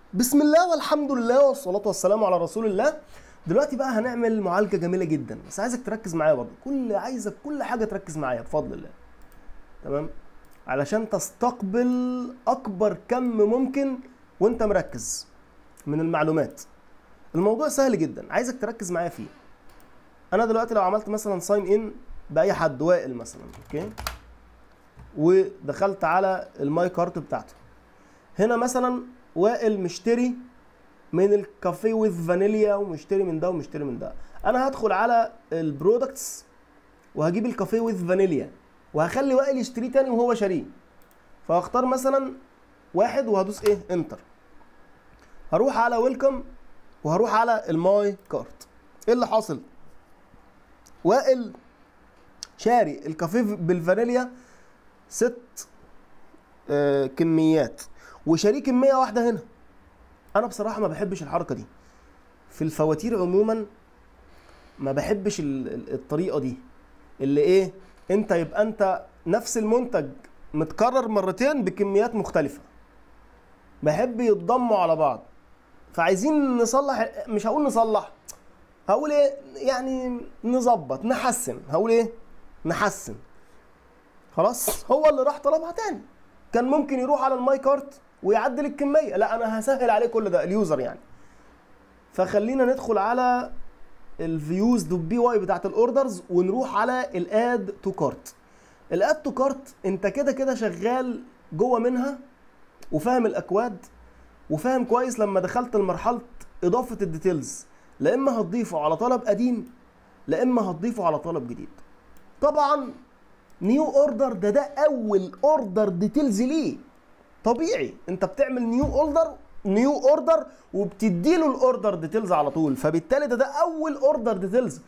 بسم الله والحمد لله والصلاة والسلام على رسول الله دلوقتي بقى هنعمل معالجة جميلة جدا بس عايزك تركز معايا برضه كل عايزك كل حاجة تركز معايا بفضل الله تمام علشان تستقبل أكبر كم ممكن وأنت مركز من المعلومات الموضوع سهل جدا عايزك تركز معايا فيه أنا دلوقتي لو عملت مثلا ساين إن بأي حد وائل مثلا أوكي ودخلت على الماي كارت بتاعته هنا مثلا وائل مشتري من الكافيه وذ فانيليا ومشتري من ده ومشتري من ده انا هدخل على البرودكتس وهجيب الكافيه وذ فانيليا وهخلي وائل يشتريه تاني وهو شاريه فهختار مثلا واحد وهدوس ايه انتر هروح على ويلكم وهروح على الماي كارت ايه اللي حاصل وائل شاري الكافيه بالفانيليا ست آه كميات وشاريه كميه واحده هنا انا بصراحه ما بحبش الحركه دي في الفواتير عموما ما بحبش ال- ال- الطريقه دي اللي ايه انت يبقى انت نفس المنتج متكرر مرتين بكميات مختلفه بحب يتضموا على بعض فعايزين نصلح مش هقول نصلح هقول ايه يعني نظبط نحسن هقول ايه نحسن خلاص هو اللي راح طلبها تاني كان ممكن يروح على الماي كارت ويعدل الكميه لا انا هسهل عليه كل ده اليوزر يعني فخلينا ندخل على الفيوز دو بي واي بتاعت الاوردرز ونروح على الاد تو كارت الاد تو كارت انت كده كده شغال جوه منها وفاهم الاكواد وفاهم كويس لما دخلت لمرحله اضافه الديتيلز لا اما هتضيفه على طلب قديم لا اما هتضيفه على طلب جديد طبعا نيو اوردر ده ده اول اوردر ديتيلز ليه طبيعي انت بتعمل نيو اوردر نيو اوردر وبتديله الاوردر ديتيلز على طول فبالتالي ده ده اول اوردر ديتيلز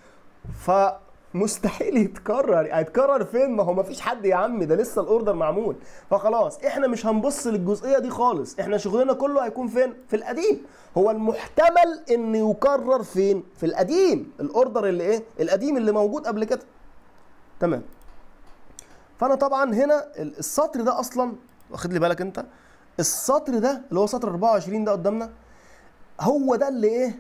فمستحيل يتكرر هيتكرر فين ما هو ما فيش حد يا عم ده لسه الاوردر معمول فخلاص احنا مش هنبص للجزئيه دي خالص احنا شغلنا كله هيكون فين في القديم هو المحتمل ان يكرر فين في القديم الاوردر اللي ايه القديم اللي موجود قبل كده تمام فانا طبعا هنا السطر ده اصلا واخد لي بالك انت السطر ده اللي هو سطر 24 ده قدامنا هو ده اللي ايه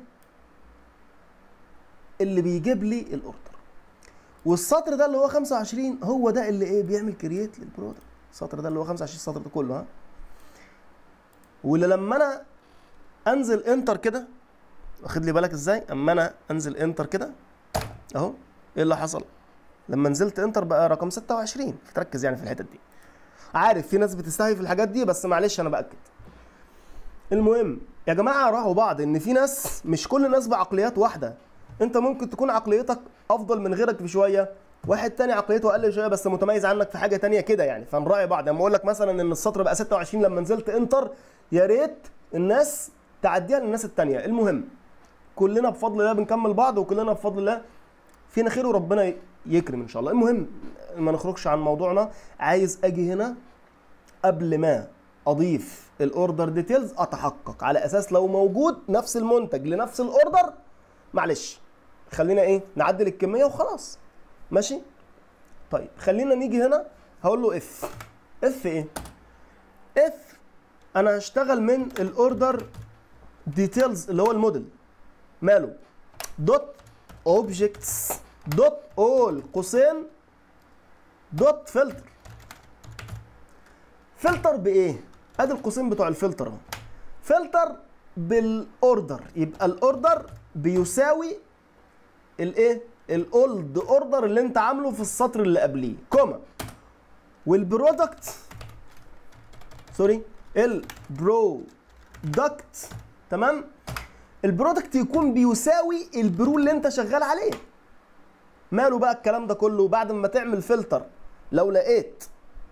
اللي بيجيب لي الاوردر والسطر ده اللي هو 25 هو ده اللي ايه بيعمل كرييت للبرودكت السطر ده اللي هو 25 السطر ده كله ها واللي لما انا انزل انتر كده واخد لي بالك ازاي اما انا انزل انتر كده اهو ايه اللي حصل لما نزلت انتر بقى رقم 26 فتركز يعني في الحتت دي عارف في ناس بتستحي في الحاجات دي بس معلش انا باكد المهم يا جماعه راعوا بعض ان في ناس مش كل الناس بعقليات واحده انت ممكن تكون عقليتك افضل من غيرك بشويه واحد تاني عقليته اقل شويه بس متميز عنك في حاجه تانية كده يعني فنراعي بعض لما اقول لك مثلا ان السطر بقى 26 لما نزلت انتر يا ريت الناس تعديها للناس التانية المهم كلنا بفضل الله بنكمل بعض وكلنا بفضل الله فينا خير وربنا يكرم ان شاء الله المهم ما نخرجش عن موضوعنا عايز اجي هنا قبل ما اضيف الاوردر ديتيلز اتحقق على اساس لو موجود نفس المنتج لنفس الاوردر معلش خلينا ايه نعدل الكميه وخلاص ماشي طيب خلينا نيجي هنا هقول له اف اف ايه اف انا هشتغل من الاوردر ديتيلز اللي هو الموديل ماله دوت اوبجكتس دوت اول قوسين دوت فلتر فلتر بايه ادي القوسين بتوع الفلتر اهو فلتر بالاوردر يبقى الاوردر بيساوي الايه الاولد اوردر اللي انت عامله في السطر اللي قبليه كوما والبرودكت سوري البرودكت تمام البرودكت يكون بيساوي البرو اللي انت شغال عليه ماله بقى الكلام ده كله بعد ما تعمل فلتر لو لقيت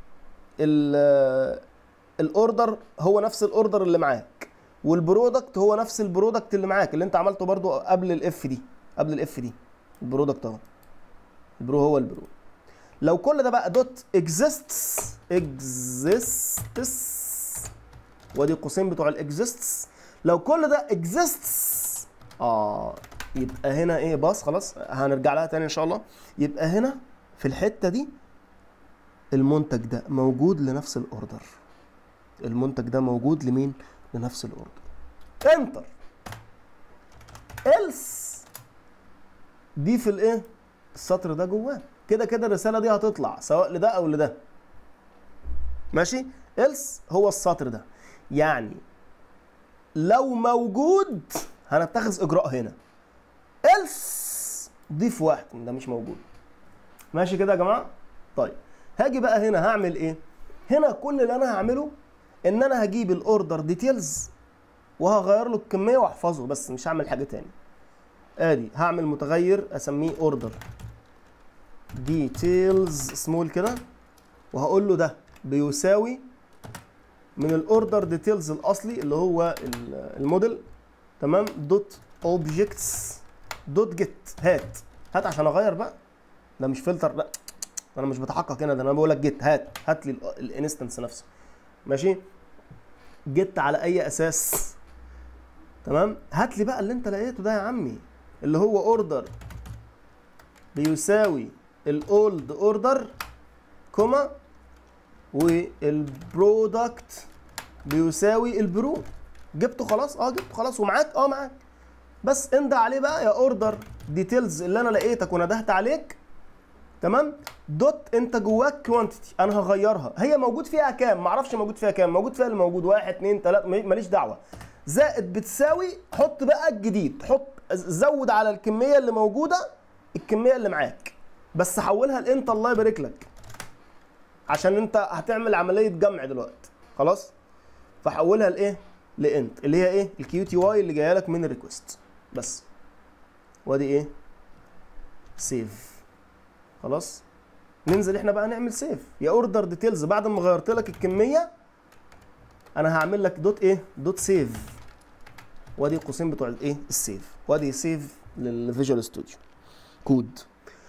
الاوردر هو نفس الاوردر اللي معاك والبرودكت هو نفس البرودكت اللي معاك اللي انت عملته برضو قبل الاف دي قبل الاف دي البرودكت اهو البرو هو البرو لو كل ده بقى دوت exists exists وادي القوسين بتوع الاكزيستس لو كل ده exists اه يبقى هنا ايه باص خلاص هنرجع لها تاني ان شاء الله يبقى هنا في الحته دي المنتج ده موجود لنفس الاوردر المنتج ده موجود لمين لنفس الاوردر انتر else دي في الايه السطر ده جواه كده كده الرساله دي هتطلع سواء لده او لده ماشي else هو السطر ده يعني لو موجود هنتخذ اجراء هنا else ضيف واحد ده مش موجود ماشي كده يا جماعه طيب هاجي بقى هنا هعمل ايه هنا كل اللي انا هعمله ان انا هجيب الاوردر ديتيلز وهغير له الكميه واحفظه بس مش هعمل حاجه تاني ادي هعمل متغير اسميه اوردر ديتيلز سمول كده وهقول له ده بيساوي من الاوردر ديتيلز الاصلي اللي هو ال- الموديل تمام دوت اوبجكتس دوت جيت هات هات عشان اغير بقى ده مش فلتر لا انا مش بتحقق هنا ده انا بقول لك جيت هات هات لي الانستنس نفسه ماشي جيت على اي اساس تمام هات لي بقى اللي انت لقيته ده يا عمي اللي هو اوردر بيساوي الاولد اوردر كوما والبرودكت بيساوي البرو جبته خلاص اه جبته خلاص ومعاك اه معاك بس انده عليه بقى يا اوردر ديتيلز اللي انا لقيتك وندهت عليك تمام دوت انت جواك كوانتيتي انا هغيرها هي موجود فيها كام معرفش موجود فيها كام موجود فيها اللي موجود واحد اتنين تلاته ماليش دعوه زائد بتساوي حط بقى الجديد حط زود على الكميه اللي موجوده الكميه اللي معاك بس حولها لانت الله يبارك لك عشان انت هتعمل عمليه جمع دلوقتي خلاص فحولها لايه لانت اللي هي ايه الكيو تي واي اللي جايه لك من الريكوست بس وادي ايه سيف خلاص ننزل احنا بقى نعمل سيف يا اوردر ديتيلز بعد ما غيرت لك الكميه انا هعمل لك دوت ايه دوت سيف وادي القوسين بتوع الايه السيف وادي سيف للفيجوال ستوديو كود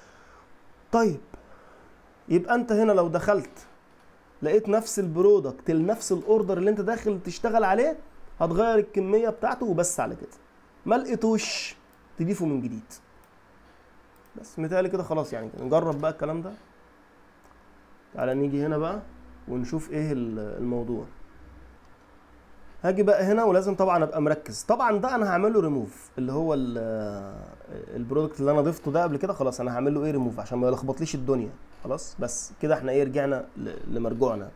طيب يبقى انت هنا لو دخلت لقيت نفس البرودكت لنفس الاوردر اللي انت داخل تشتغل عليه هتغير الكميه بتاعته وبس على كده ما لقيتوش تضيفه من جديد بس متهيألي كده خلاص يعني نجرب بقى الكلام ده تعالى نيجي هنا بقى ونشوف ايه ال- الموضوع هاجي بقى هنا ولازم طبعا ابقى مركز طبعا ده انا هعمل له ريموف اللي هو ال- البرودكت اللي انا ضفته ده قبل كده خلاص انا هعمل له ايه ريموف عشان ما يلخبطليش الدنيا خلاص بس كده احنا ايه رجعنا ل- لمرجوعنا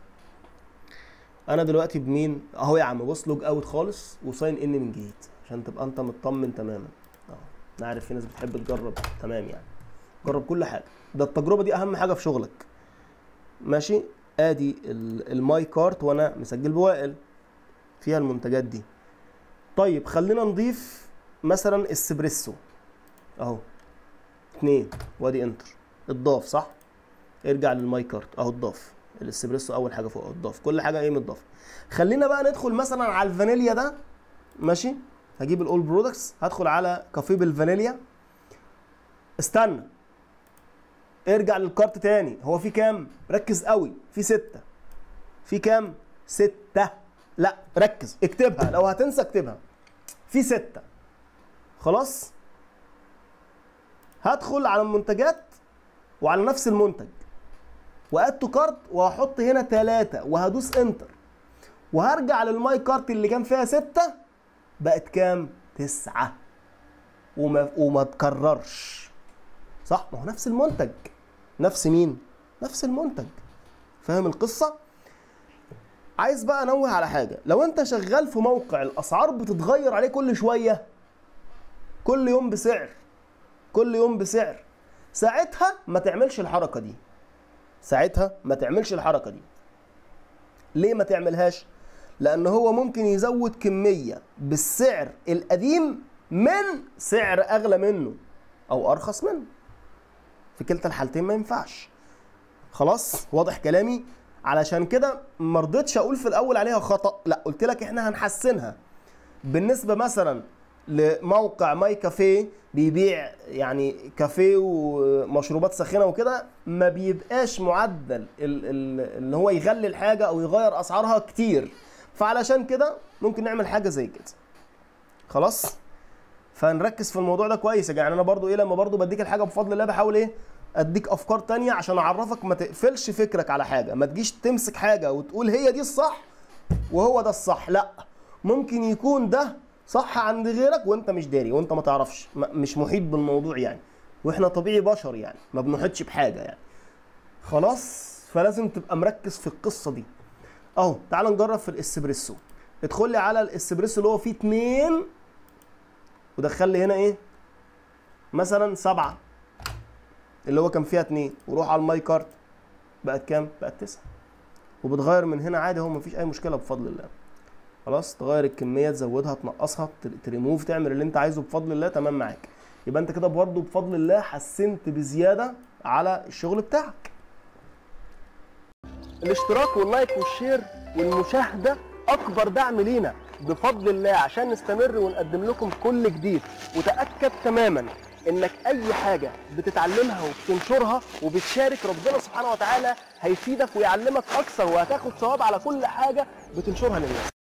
انا دلوقتي بمين اهو يا عم بص لوج اوت خالص وساين ان من جديد عشان تبقى انت مطمن تماما اه انا عارف في ناس بتحب تجرب تمام يعني جرب كل حاجه ده التجربه دي اهم حاجه في شغلك ماشي ادي ال- الماي كارت وانا مسجل بوائل فيها المنتجات دي طيب خلينا نضيف مثلا اسبريسو اهو اتنين وادي انتر اتضاف صح ارجع للماي كارت اهو اتضاف الاسبريسو اول حاجه فوق اتضاف كل حاجه ايه متضافه خلينا بقى ندخل مثلا على الفانيليا ده ماشي هجيب الاول برودكتس هدخل على كافيه بالفانيليا استنى ارجع للكارت تاني هو في كام ركز قوي في ستة في كام ستة لا ركز اكتبها لو هتنسى اكتبها في ستة خلاص هدخل على المنتجات وعلى نفس المنتج واد تو كارت وهحط هنا ثلاثة وهدوس انتر وهرجع للماي كارت اللي كان فيها ستة بقت كام؟ تسعة وما وما تكررش صح؟ ما هو نفس المنتج نفس مين؟ نفس المنتج فاهم القصة؟ عايز بقى انوه على حاجة لو انت شغال في موقع الاسعار بتتغير عليه كل شوية كل يوم بسعر كل يوم بسعر ساعتها ما تعملش الحركة دي ساعتها ما تعملش الحركة دي ليه ما تعملهاش؟ لأن هو ممكن يزود كمية بالسعر القديم من سعر أغلى منه أو أرخص منه في كلتا الحالتين ما ينفعش خلاص واضح كلامي علشان كده ما رضيتش اقول في الاول عليها خطا لا قلت لك احنا هنحسنها بالنسبه مثلا لموقع ماي كافيه بيبيع يعني كافيه ومشروبات ساخنه وكده ما بيبقاش معدل ال- ال- اللي هو يغلي الحاجه او يغير اسعارها كتير فعلشان كده ممكن نعمل حاجه زي كده خلاص فنركز في الموضوع ده كويس يا جماعه يعني انا برضو ايه لما برضو بديك الحاجه بفضل الله بحاول ايه اديك افكار تانية عشان اعرفك ما تقفلش فكرك على حاجه ما تجيش تمسك حاجه وتقول هي دي الصح وهو ده الصح لا ممكن يكون ده صح عند غيرك وانت مش داري وانت ما تعرفش م- مش محيط بالموضوع يعني واحنا طبيعي بشر يعني ما بنحيطش بحاجه يعني خلاص فلازم تبقى مركز في القصه دي اهو تعال نجرب في الاسبريسو ادخل لي على الاسبريسو اللي هو فيه اتنين ودخل لي هنا ايه مثلا سبعة اللي هو كان فيها اتنين وروح على الماي كارت بقت كام؟ بقت تسعة وبتغير من هنا عادي هو مفيش اي مشكله بفضل الله خلاص تغير الكميه تزودها تنقصها تر- تريموف تعمل اللي انت عايزه بفضل الله تمام معاك يبقى انت كده برضه بفضل الله حسنت بزياده على الشغل بتاعك الاشتراك واللايك والشير والمشاهده اكبر دعم لينا بفضل الله عشان نستمر ونقدم لكم كل جديد وتاكد تماما انك اي حاجه بتتعلمها وبتنشرها وبتشارك ربنا سبحانه وتعالى هيفيدك ويعلمك اكثر وهتاخد ثواب على كل حاجه بتنشرها للناس